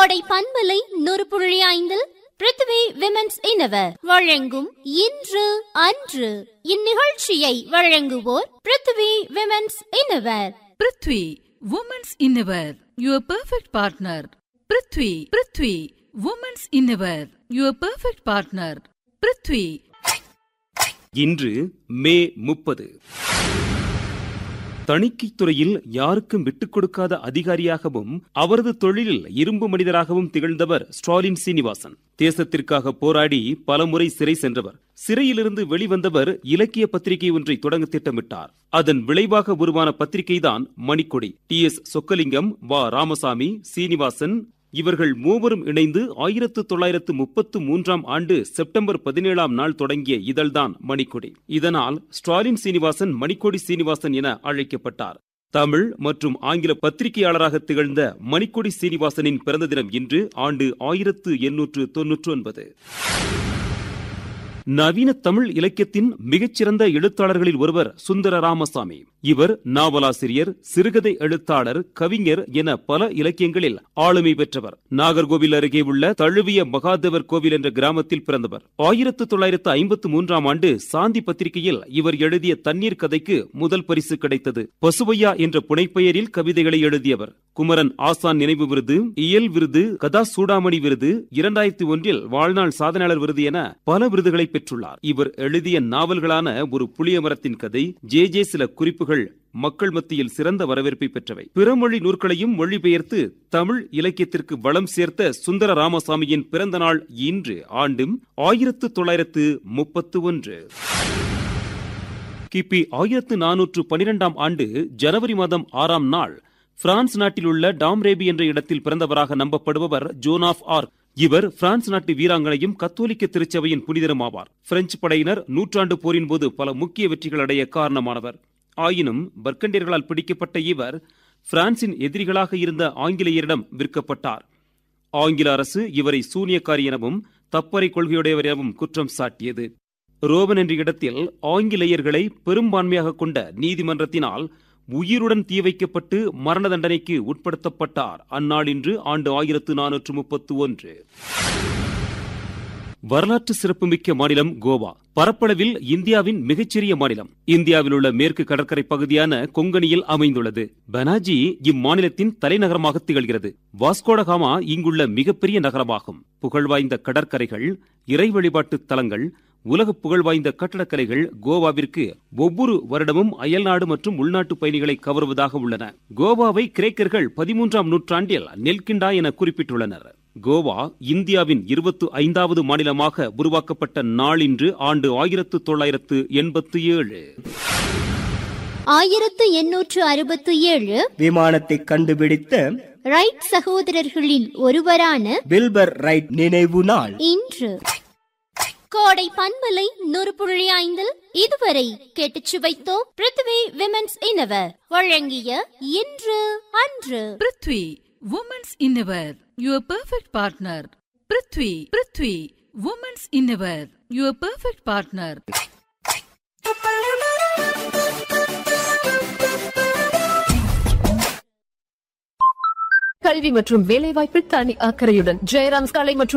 கோடை பண்பலை நூறு புள்ளி ஐந்தில் பிருத்வி விமென்ஸ் இனவர் வழங்கும் இன்று அன்று இந்நிகழ்ச்சியை வழங்குவோர் Prithvi women's innerwear Prithvi women's innerwear your perfect partner Prithvi Prithvi women's innerwear your perfect partner Prithvi இன்று மே முப்பது தணிக்கைத் துறையில் யாருக்கும் விட்டுக் கொடுக்காத அதிகாரியாகவும் அவரது தொழிலில் இரும்பு மனிதராகவும் திகழ்ந்தவர் ஸ்டாலின் சீனிவாசன் தேசத்திற்காக போராடி பலமுறை சிறை சென்றவர் சிறையிலிருந்து வெளிவந்தவர் இலக்கிய பத்திரிகை ஒன்றை தொடங்க திட்டமிட்டார் அதன் விளைவாக உருவான பத்திரிகைதான் மணிக்கொடி டி எஸ் சொக்கலிங்கம் வ ராமசாமி சீனிவாசன் இவர்கள் மூவரும் இணைந்து ஆயிரத்து தொள்ளாயிரத்து முப்பத்து மூன்றாம் ஆண்டு செப்டம்பர் பதினேழாம் நாள் தொடங்கிய இதழ்தான் மணிக்கொடி இதனால் ஸ்டாலின் சீனிவாசன் மணிக்கொடி சீனிவாசன் என அழைக்கப்பட்டார் தமிழ் மற்றும் ஆங்கில பத்திரிகையாளராக திகழ்ந்த மணிக்கொடி சீனிவாசனின் பிறந்த தினம் இன்று ஆண்டு ஆயிரத்து எண்ணூற்று தொன்னூற்று ஒன்பது நவீன தமிழ் இலக்கியத்தின் மிகச்சிறந்த எழுத்தாளர்களில் ஒருவர் சுந்தர ராமசாமி இவர் நாவலாசிரியர் சிறுகதை எழுத்தாளர் கவிஞர் என பல இலக்கியங்களில் ஆளுமை பெற்றவர் நாகர்கோவில் அருகே உள்ள தழுவிய மகாதேவர் கோவில் என்ற கிராமத்தில் பிறந்தவர் ஆயிரத்து தொள்ளாயிரத்து ஐம்பத்து மூன்றாம் ஆண்டு சாந்தி பத்திரிகையில் இவர் எழுதிய தண்ணீர் கதைக்கு முதல் பரிசு கிடைத்தது பசுவையா என்ற புனைப்பெயரில் கவிதைகளை எழுதியவர் குமரன் ஆசான் நினைவு விருது இயல் விருது கதா சூடாமணி விருது இரண்டாயிரத்தி ஒன்றில் வாழ்நாள் சாதனையாளர் விருது என பல விருதுகளை பெற்றுள்ளார் இவர் எழுதிய நாவல்களான ஒரு புளிய மரத்தின் கதை ஜே ஜே சில குறிப்புகள் மக்கள் மத்தியில் சிறந்த வரவேற்பை பெற்றவை பிறமொழி நூற்களையும் மொழிபெயர்த்து தமிழ் இலக்கியத்திற்கு வளம் சேர்த்த சுந்தர ராமசாமியின் பிறந்த நாள் இன்று ஆண்டும் ஆயிரத்து தொள்ளாயிரத்து முப்பத்து ஒன்று கிபி ஆயிரத்து நானூற்று பனிரெண்டாம் ஆண்டு ஜனவரி மாதம் ஆறாம் நாள் பிரான்ஸ் நாட்டில் உள்ள டாம்ரேபி என்ற இடத்தில் பிறந்தவராக நம்பப்படுபவர் ஜோன் ஆஃப் ஆர்க் இவர் பிரான்ஸ் நாட்டு வீராங்கனையும் கத்தோலிக்க திருச்சபையின் புனிதரும் ஆவார் பிரெஞ்சு படையினர் நூற்றாண்டு போரின் போது பல முக்கிய வெற்றிகள் அடைய காரணமானவர் ஆயினும் பர்கண்டியர்களால் பிடிக்கப்பட்ட இவர் பிரான்சின் எதிரிகளாக இருந்த ஆங்கிலேயரிடம் விற்கப்பட்டார் ஆங்கில அரசு இவரை சூனியக்காரி எனவும் தப்பறை கொள்கையுடையவர் எனவும் குற்றம் சாட்டியது ரோவன் என்ற இடத்தில் ஆங்கிலேயர்களை பெரும்பான்மையாக கொண்ட நீதிமன்றத்தினால் உயிருடன் தீ வைக்கப்பட்டு மரண தண்டனைக்கு உட்படுத்தப்பட்டார் அந்நாளின்று ஆண்டு ஆயிரத்து நானூற்று முப்பத்து ஒன்று வரலாற்று சிறப்புமிக்க மாநிலம் கோவா பரப்பளவில் இந்தியாவின் மிகச்சிறிய மாநிலம் இந்தியாவில் உள்ள மேற்கு கடற்கரை பகுதியான கொங்கணியில் அமைந்துள்ளது பனாஜி இம்மாநிலத்தின் தலைநகரமாக திகழ்கிறது வாஸ்கோடகாமா இங்குள்ள மிகப்பெரிய நகரமாகும் புகழ்வாய்ந்த கடற்கரைகள் இறை வழிபாட்டு தலங்கள் உலக புகழ் வாய்ந்த கட்டடக்கலைகள் கோவாவிற்கு ஒவ்வொரு வருடமும் அயல்நாடு மற்றும் உள்நாட்டு பயணிகளை கவருவதாக உள்ளன கோவாவை கிரேக்கர்கள் பதிமூன்றாம் நூற்றாண்டில் நெல்கிண்டா என குறிப்பிட்டுள்ளனர் கோவா இந்தியாவின் இருபத்து ஐந்தாவது மாநிலமாக உருவாக்கப்பட்ட நாளின்று ஆண்டு ஆயிரத்து தொள்ளாயிரத்து எண்பத்து ஏழு ஆயிரத்து எண்ணூற்று அறுபத்து ஏழு விமானத்தை கண்டுபிடித்த ரைட் சகோதரர்களில் ஒருவரான வில்பர் ரைட் நினைவு நாள் இன்று கோடை பண்பலை நூறு புள்ளி ஐந்தில் இதுவரை கேட்டுச் சுவைத்தோம் பிருத்வி விமென்ஸ் இனவர் வழங்கிய இன்று அன்று Prithvi women's innerwear your perfect partner Prithvi Prithvi women's innerwear your perfect partner கல்வி மற்றும் வேலைவாய்ப்பில் தனி அக்கறையுடன் ஜெயராம்ஸ் கலை மற்றும்